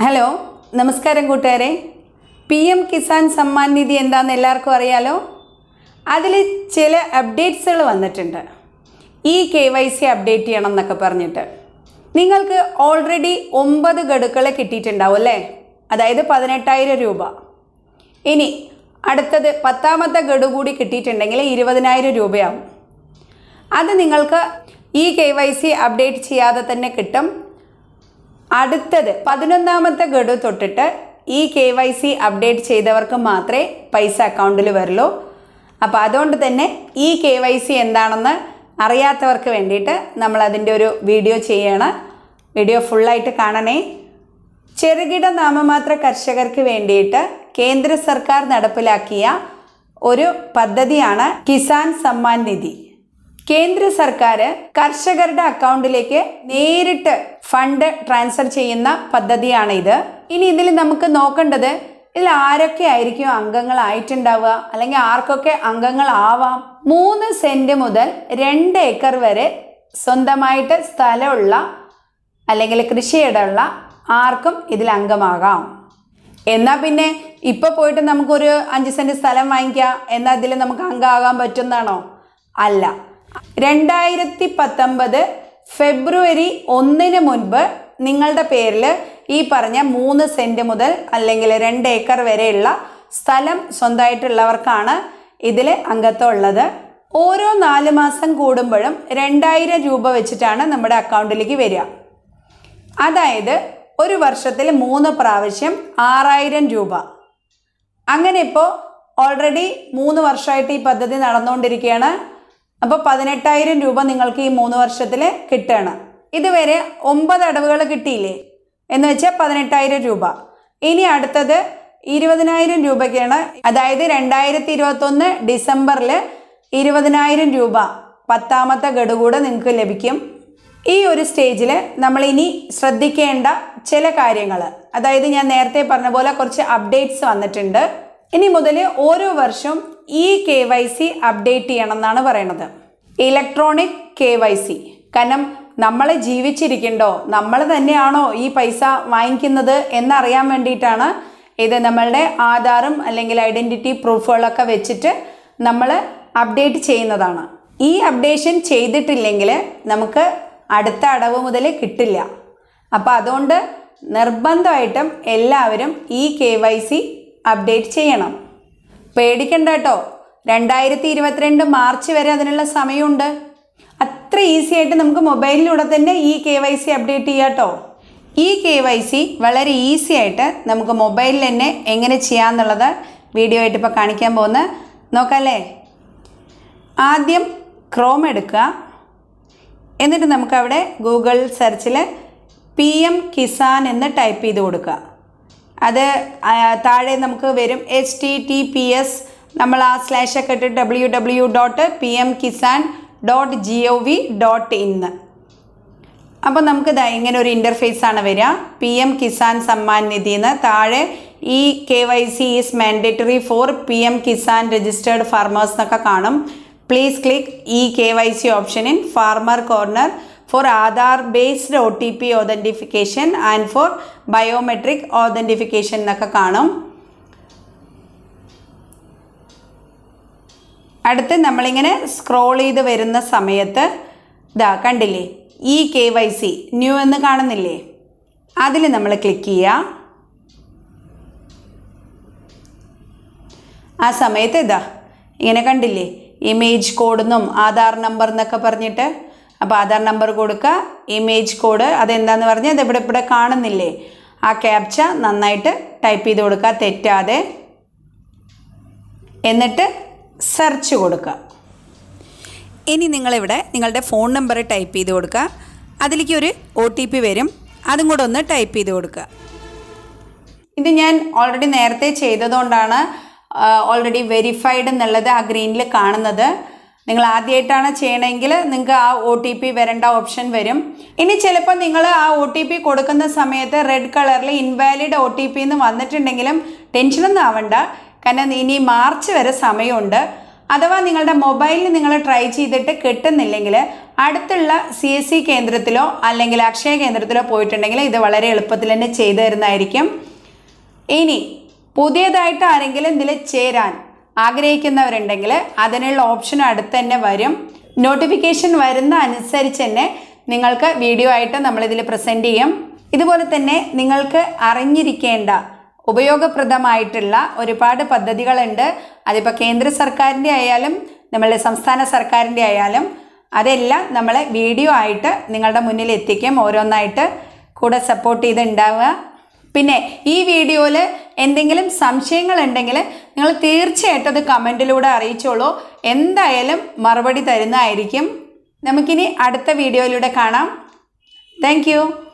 hello നമസ്കാരം കൂട്ടുകാരെ P M Kisan Samman Nidhi എന്താണെന്ന് എല്ലാവർക്കും അറിയാലോ അതിൽ ചില അപ്ഡേറ്റ്സുകൾ വന്നിട്ടുണ്ട് ഈ കെ വൈ സി അപ്ഡേറ്റ് ചെയ്യണം എന്നൊക്കെ പറഞ്ഞിട്ട് നിങ്ങൾക്ക് ഓൾറെഡി ഒമ്പത് ഗഡുക്കൾ കിട്ടിയിട്ടുണ്ടാവും അല്ലേ അതായത് പതിനെട്ടായിരം രൂപ ഇനി അടുത്തത് പത്താമത്തെ ഗഡു കൂടി കിട്ടിയിട്ടുണ്ടെങ്കിൽ ഇരുപതിനായിരം രൂപയാവും അത് നിങ്ങൾക്ക് ഈ കെ വൈ സി അപ്ഡേറ്റ് ചെയ്യാതെ തന്നെ കിട്ടും അടുത്തത് പതിനൊന്നാമത്തെ ഗഡു തൊട്ടിട്ട് ഈ കെ വൈ സി അപ്ഡേറ്റ് ചെയ്തവർക്ക് മാത്രമേ പൈസ അക്കൗണ്ടിൽ വരുള്ളൂ അപ്പോൾ അതുകൊണ്ട് തന്നെ ഈ കെ വൈ സി എന്താണെന്ന് അറിയാത്തവർക്ക് വേണ്ടിയിട്ട് നമ്മൾ അതിൻ്റെ ഒരു വീഡിയോ ചെയ്യണം വീഡിയോ ഫുള്ളായിട്ട് കാണണേ ചെറുകിട നാമമാത്ര കർഷകർക്ക് വേണ്ടിയിട്ട് കേന്ദ്ര സർക്കാർ നടപ്പിലാക്കിയ ഒരു പദ്ധതിയാണ് കിസാൻ സമ്മാൻ നിധി കേന്ദ്ര സർക്കാർ കർഷകരുടെ അക്കൗണ്ടിലേക്ക് നേരിട്ട് ഫണ്ട് ട്രാൻസ്ഫർ ചെയ്യുന്ന പദ്ധതിയാണ് ഇത് ഇനി ഇതിൽ നമുക്ക് നോക്കേണ്ടത് ഇതിൽ ആരൊക്കെ ആയിരിക്കും അംഗങ്ങളായിട്ടുണ്ടാവുക അല്ലെങ്കിൽ ആർക്കൊക്കെ അംഗങ്ങളാവാം മൂന്ന് സെന്റ് മുതൽ രണ്ട് ഏക്കർ വരെ സ്വന്തമായിട്ട് സ്ഥലമുള്ള അല്ലെങ്കിൽ കൃഷിയിടമുള്ള ആർക്കും ഇതിൽ അംഗമാകാം എന്നാൽ പിന്നെ ഇപ്പോൾ പോയിട്ട് നമുക്കൊരു അഞ്ച് സെൻറ്റ് സ്ഥലം വാങ്ങിക്കാം എന്നാൽ അതിൽ നമുക്ക് അംഗമാകാൻ പറ്റുന്നതാണോ അല്ല രണ്ടായിരത്തി പത്തൊമ്പത് ഫെബ്രുവരി ഒന്നിന് മുൻപ് നിങ്ങളുടെ പേരിൽ ഈ പറഞ്ഞ മൂന്ന് സെൻറ്റ് മുതൽ അല്ലെങ്കിൽ രണ്ട് ഏക്കർ വരെയുള്ള സ്ഥലം സ്വന്തമായിട്ടുള്ളവർക്കാണ് ഇതിൽ അംഗത്വം ഉള്ളത് ഓരോ നാല് മാസം കൂടുമ്പോഴും രണ്ടായിരം രൂപ വെച്ചിട്ടാണ് നമ്മുടെ അക്കൗണ്ടിലേക്ക് വരിക അതായത് ഒരു വർഷത്തിൽ മൂന്ന് പ്രാവശ്യം ആറായിരം രൂപ അങ്ങനെ ഇപ്പോൾ ഓൾറെഡി മൂന്ന് വർഷമായിട്ട് ഈ പദ്ധതി നടന്നുകൊണ്ടിരിക്കുകയാണ് അപ്പോൾ പതിനെട്ടായിരം രൂപ നിങ്ങൾക്ക് ഈ മൂന്ന് വർഷത്തിൽ കിട്ടുകയാണ് ഇതുവരെ ഒമ്പത് അടവുകൾ കിട്ടിയില്ലേ എന്ന് വെച്ചാൽ പതിനെട്ടായിരം രൂപ ഇനി അടുത്തത് ഇരുപതിനായിരം രൂപയ്ക്കാണ് അതായത് രണ്ടായിരത്തി ഇരുപത്തൊന്ന് ഡിസംബറിൽ ഇരുപതിനായിരം രൂപ പത്താമത്തെ ഗഡു കൂടെ നിങ്ങൾക്ക് ലഭിക്കും ഈ ഒരു സ്റ്റേജിൽ നമ്മൾ ഇനി ശ്രദ്ധിക്കേണ്ട ചില കാര്യങ്ങൾ അതായത് ഞാൻ നേരത്തെ പറഞ്ഞ പോലെ കുറച്ച് അപ്ഡേറ്റ്സ് വന്നിട്ടുണ്ട് ഇനി മുതൽ ഓരോ വർഷവും ഈ കെ വൈ സി അപ്ഡേറ്റ് ചെയ്യണം എന്നാണ് പറയണത് ഇലക്ട്രോണിക് കെ വൈ സി കാരണം നമ്മൾ ജീവിച്ചിരിക്കണ്ടോ നമ്മൾ തന്നെയാണോ ഈ പൈസ വാങ്ങിക്കുന്നത് എന്നറിയാൻ വേണ്ടിയിട്ടാണ് ഇത് നമ്മളുടെ ആധാറും അല്ലെങ്കിൽ ഐഡൻറ്റിറ്റി പ്രൂഫുകളൊക്കെ വെച്ചിട്ട് നമ്മൾ അപ്ഡേറ്റ് ചെയ്യുന്നതാണ് ഈ അപ്ഡേഷൻ ചെയ്തിട്ടില്ലെങ്കിൽ നമുക്ക് അടുത്ത അടവ് മുതൽ കിട്ടില്ല അപ്പോൾ അതുകൊണ്ട് നിർബന്ധമായിട്ടും എല്ലാവരും ഈ കെ വൈ സി അപ്ഡേറ്റ് ചെയ്യണം പേടിക്കണ്ട കേട്ടോ രണ്ടായിരത്തി ഇരുപത്തിരണ്ട് മാർച്ച് വരെ അതിനുള്ള സമയമുണ്ട് അത്ര ഈസി ആയിട്ട് നമുക്ക് മൊബൈലിലൂടെ തന്നെ ഈ കെ വൈ സി അപ്ഡേറ്റ് ചെയ്യാം കേട്ടോ ഈ കെ വൈ സി വളരെ ഈസി ആയിട്ട് നമുക്ക് മൊബൈലിൽ തന്നെ എങ്ങനെ ചെയ്യാമെന്നുള്ളത് വീഡിയോ ആയിട്ട് ഇപ്പോൾ കാണിക്കാൻ പോകുന്നത് നോക്കാമല്ലേ ആദ്യം ക്രോം എടുക്കുക എന്നിട്ട് നമുക്കവിടെ ഗൂഗിൾ സെർച്ചിൽ പി എം കിസാൻ എന്ന് ടൈപ്പ് ചെയ്ത് കൊടുക്കുക അത് ആ, താഴെ നമുക്ക് വരും H T T P S നമ്മൾ ആ സ്ലാഷ് ഒക്കെ ഇട്ട് W W dot P M Kisan dot G O V dot in അപ്പോൾ നമുക്ക് ദാ ഇങ്ങനെ ഒരു ഇൻ്റർഫേസ് ആണ് വരിക പി എം കിസാൻ സമ്മാൻ നിധി എന്ന് താഴെ e K Y C is mandatory for P M Kisan registered farmers എന്നൊക്കെ കാണും please click e K Y C option in farmer corner for Aadhaar based O T P authentication and for biometric authentication എന്നൊക്കെ കാണും അടുത്ത് നമ്മളിങ്ങനെ scroll ചെയ്ത് വരുന്ന സമയത്ത് ഇതാ കണ്ടില്ലേ ഈ കെ വൈ സി ന്യൂ എന്ന് കാണുന്നില്ലേ അതിൽ നമ്മൾ ക്ലിക്ക് ചെയ്യുക ആ സമയത്ത് ഇതാ ഇങ്ങനെ കണ്ടില്ലേ ഇമേജ് കോഡെന്നും ആധാർ നമ്പർ എന്നൊക്കെ പറഞ്ഞിട്ട് അപ്പോൾ ആധാർ നമ്പർ കൊടുക്കുക ഇമേജ് കോഡ് അതെന്താന്ന് പറഞ്ഞാൽ ഇത് ഇവിടെ ഇവിടെ കാണുന്നില്ലേ ആ ക്യാപ്ച നന്നായിട്ട് ടൈപ്പ് ചെയ്ത് കൊടുക്കുക തെറ്റാതെ എന്നിട്ട് സെർച്ച് കൊടുക്കുക ഇനി നിങ്ങളിവിടെ നിങ്ങളുടെ ഫോൺ നമ്പർ ടൈപ്പ് ചെയ്ത് കൊടുക്കുക അതിലേക്ക് ഒരു ഒ ടി പി വരും അതും കൂടെ ഒന്ന് ടൈപ്പ് ചെയ്ത് കൊടുക്കുക ഇത് ഞാൻ ഓൾറെഡി നേരത്തെ ചെയ്തതുകൊണ്ടാണ് ഓൾറെഡി വെരിഫൈഡ് എന്നുള്ളത് ആ ഗ്രീനിൽ കാണുന്നത് നിങ്ങൾ ആദ്യമായിട്ടാണ് ചെയ്യണമെങ്കിൽ നിങ്ങൾക്ക് ആ ഒ ടി പി വരേണ്ട ഓപ്ഷൻ വരും ഇനി ചിലപ്പോൾ നിങ്ങൾ ആ ഒ ടി പി കൊടുക്കുന്ന സമയത്ത് റെഡ് കളറിൽ ഇൻവാലിഡ് ഒ ടി പി എന്ന് വന്നിട്ടുണ്ടെങ്കിലും ടെൻഷനൊന്നും ആവണ്ട കാരണം ഇനി മാർച്ച് വരെ സമയമുണ്ട് അഥവാ നിങ്ങളുടെ മൊബൈലിൽ നിങ്ങൾ ട്രൈ ചെയ്തിട്ട് കിട്ടുന്നില്ലെങ്കിൽ അടുത്തുള്ള സി എസ് സി കേന്ദ്രത്തിലോ അല്ലെങ്കിൽ അക്ഷയ കേന്ദ്രത്തിലോ പോയിട്ടുണ്ടെങ്കിൽ ഇത് വളരെ എളുപ്പത്തിൽ തന്നെ ചെയ്തു തരുന്നതായിരിക്കും ഇനി പുതിയതായിട്ട് ആരെങ്കിലും ഇതിൽ ചേരാൻ ആഗ്രഹിക്കുന്നവരുണ്ടെങ്കിൽ അതിനുള്ള ഓപ്ഷൻ അടുത്ത് തന്നെ വരും നോട്ടിഫിക്കേഷൻ വരുന്ന അനുസരിച്ച് തന്നെ നിങ്ങൾക്ക് വീഡിയോ ആയിട്ട് നമ്മളിതിൽ പ്രസൻറ്റ് ചെയ്യും ഇതുപോലെ തന്നെ നിങ്ങൾക്ക് അറിഞ്ഞിരിക്കേണ്ട ഉപയോഗപ്രദമായിട്ടുള്ള ഒരുപാട് പദ്ധതികളുണ്ട് അതിപ്പോൾ കേന്ദ്ര സർക്കാരിൻ്റെ ആയാലും നമ്മളുടെ സംസ്ഥാന സർക്കാരിൻ്റെ ആയാലും അതെല്ലാം നമ്മൾ വീഡിയോ ആയിട്ട് നിങ്ങളുടെ മുന്നിൽ എത്തിക്കും ഓരോന്നായിട്ട് കൂടെ സപ്പോർട്ട് ചെയ്ത് ഉണ്ടാവുക പിന്നെ ഈ വീഡിയോയിൽ എന്തെങ്കിലും സംശയങ്ങൾ ഉണ്ടെങ്കിൽ നിങ്ങൾ തീർച്ചയായിട്ടും അത് കമൻറ്റിലൂടെ അറിയിച്ചോളൂ എന്തായാലും മറുപടി തരുന്നതായിരിക്കും നമുക്കിനി അടുത്ത വീഡിയോയിലൂടെ കാണാം താങ്ക്